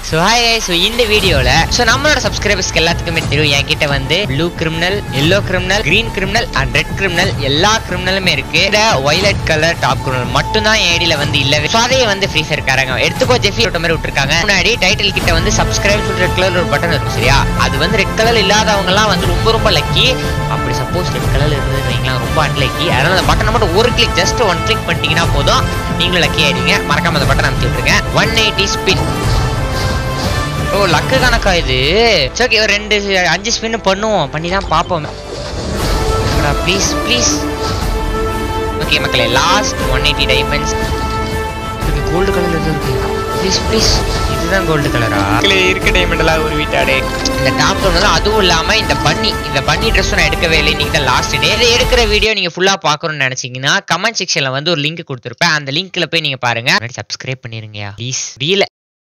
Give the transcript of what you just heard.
so hi so இந்த வீடியோல so நம்மளோட சப்ஸ்கிரைபர்ஸ்க்கு எல்லாத்துக்குமே தெரியும் என்கிட்ட வந்து blue criminal yellow criminal green criminal and red criminal எல்லா கிரிமினலுமே இருக்கு இந்த ஒய்லட் கலர் டாப் கிரிமினல் மட்டும் தான் என் ஐடியில வந்து இல்ல ஸோ அதையே வந்து ஃப்ரீ ஃபயர் காரங்க எடுத்துக்கோ ஜெஃபி விட்ட மாதிரி விட்டுருக்காங்க முன்னாடி டைட்டில் கிட்ட வந்து சப்ஸ்கிரைப் சொல்லிட்டு ரெட் கலர் ஒரு பட்டன் இருக்கும் சரியா அது வந்து ரெட் கலர் இல்லாதவங்க எல்லாம் வந்து ரொம்ப ரொம்ப லக்கி அப்படி சப்போஸ் ரெட் கலர் இருந்தது வைங்களா ரொம்ப அன்லக்கி அதனால அந்த பட்டனை மட்டும் ஒரு கிளிக் ஜஸ்ட் ஒன் கிளிக் பண்ணிட்டீங்கன்னா போதும் நீங்களும் லக்கி ஆயிடுங்க மறக்காம அந்த பட்டன் அமைச்சு விட்டுருங்க one eighty spin oh luck கணக்கா இது சரி ஒரு ரெண்டு அஞ்சு ஸ்பின் பண்ணுவோம் பண்ணி தான் பார்ப்போம் ப்ளீஸ் ப்ளீஸ் ஓகே மக்களே லாஸ்ட் ஒன் எயிட்டி டைமண்ட்ஸ் இது கோல்டு கலர்ல எதுவும் இருக்கு ப்ளீஸ் ப்ளீஸ் இதுதான் கோல்டு கலரா இருக்க டைமண்ட் எல்லாம் ஒரு வீட்டாடே இந்த டாப் வந்து அதுவும் இல்லாம இந்த பன்னி இந்த பன்னி ட்ரெஸ் நான் எடுக்கவே இல்லை இன்னைக்கு தான் லாஸ்ட் டே இதை எடுக்கிற வீடியோ நீங்க ஃபுல்லா பார்க்கணும்னு நினைச்சீங்கன்னா கமெண்ட் செக்ஷன்ல வந்து ஒரு லிங்க் கொடுத்துருப்பேன் அந்த லிங்க்ல போய் நீங்க பாருங்க சப்ஸ்கிரைப் பண்ணிருங்கயா ப்ளீஸ் ரீல